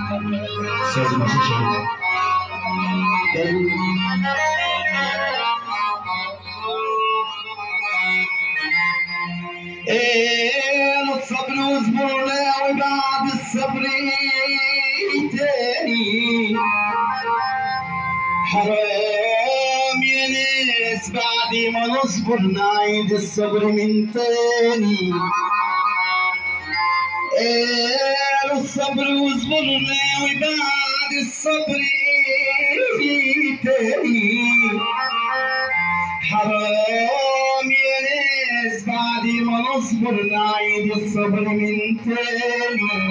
استاذ المشير شهيد ايه الصبر وصبرنا وبعد الصبر تاني حرام يا ناس بعد ما نصبر نعيد الصبر من تاني ايه الصبر وصبرنا وبعد الصبر تاني حرام يا ناس بعد ما نصبر نعيد الصبر من تاني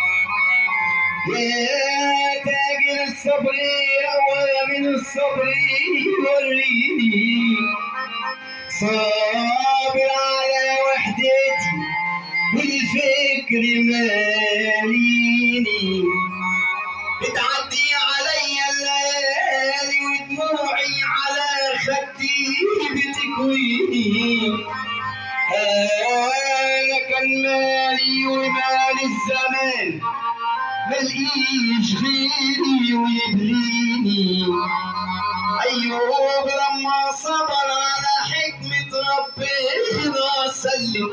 يا تاجر الصبر أول من الصبر يوريني صابر على وحدتي والفكر ماليني بتعدي عليا الليالي ودموعي على خدي بتكويني انا كان مالي ومال الزمان ملقيش غيري ويبليني ايوب لما صبر على حكمة ربنا سلم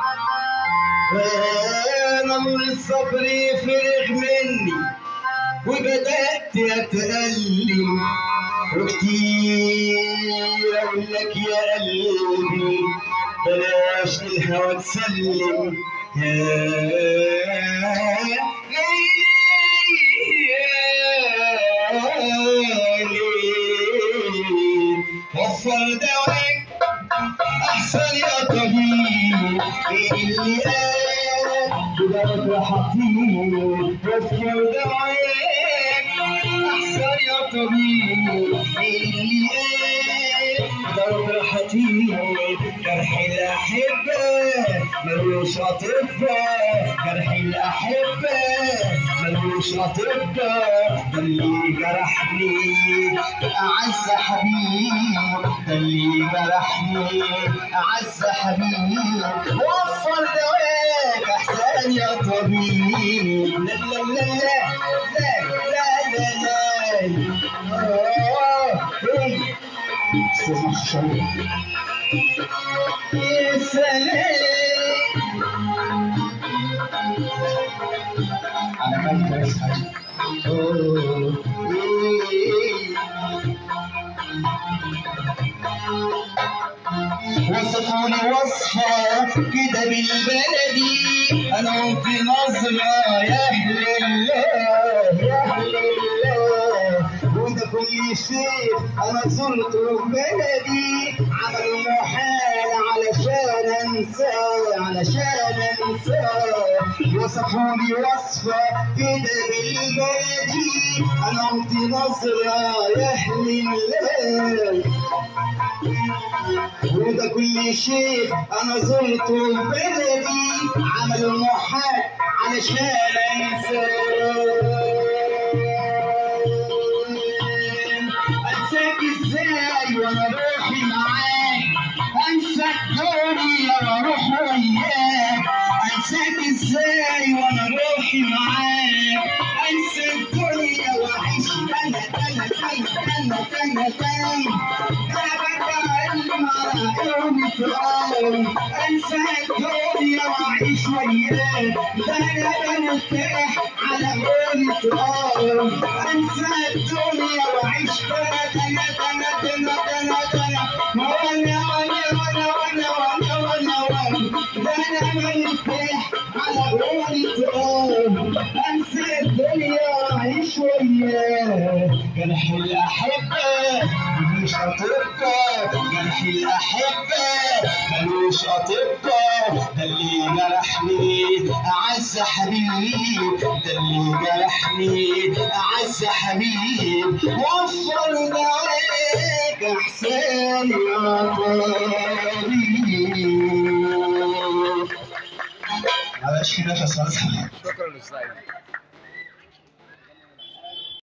وانا من الصبر فرغ مني وبدأت أتألم وكتير أقول لك يا قلبي بلاش للهوى تسلم يا ليلي وفر دواك أحسن يا طبيب اللي قال بدأت راحتي وفر دواك أحسن يا طبيب اللي قال بدأت راحتي جرح الأحبة ملوش أطباء جرح الأحبة ملوش أطباء ده اللي جرحني أعز حبيب ده اللي جرحني أعز حبيب وفر دواك أحسن يا طبيب لا لا لا لا لا لا لا لا آه، إيه. أستاذ محمد يا سلام على مالك يا سلام أوه، إيه. وصفوني وصفة كده بالبلدي أنا قلت نظرة يا أهل الله يا أهل الله وده كل شيء أنا زرته في بلدي عملوا محال علشان أنساه علشان أنساه وصفوني وصفة كده بالبلدي أنا قلت نظرة يا أهل الله وده كل شيء انا زرته في بلدي عملوا محال علشان انساك انساك ازاي وانا روحي معاك انسى الدنيا واروح وياك انساك ازاي وانا روحي معاك انسى الدنيا واعيش انا انا انا انا انا انا انسى الدنيا واعيش وياك ده انا برتاح على قولي تراب انسى الدنيا واعيش انا انا انا انا انا انا وانا وانا وانا وانا وانا وانا وانا ده انا برتاح على قولي تراب انسى الدنيا واعيش وياك جرح الاحبه ملوش اطباء جرح الاحبه ملوش اطباء ده اللي جرحني اعز حبيب ده اللي جرحني اعز حبيب وفر دعاك احسان يا طبيب معلش في نفس خلاص شكرا للسعيد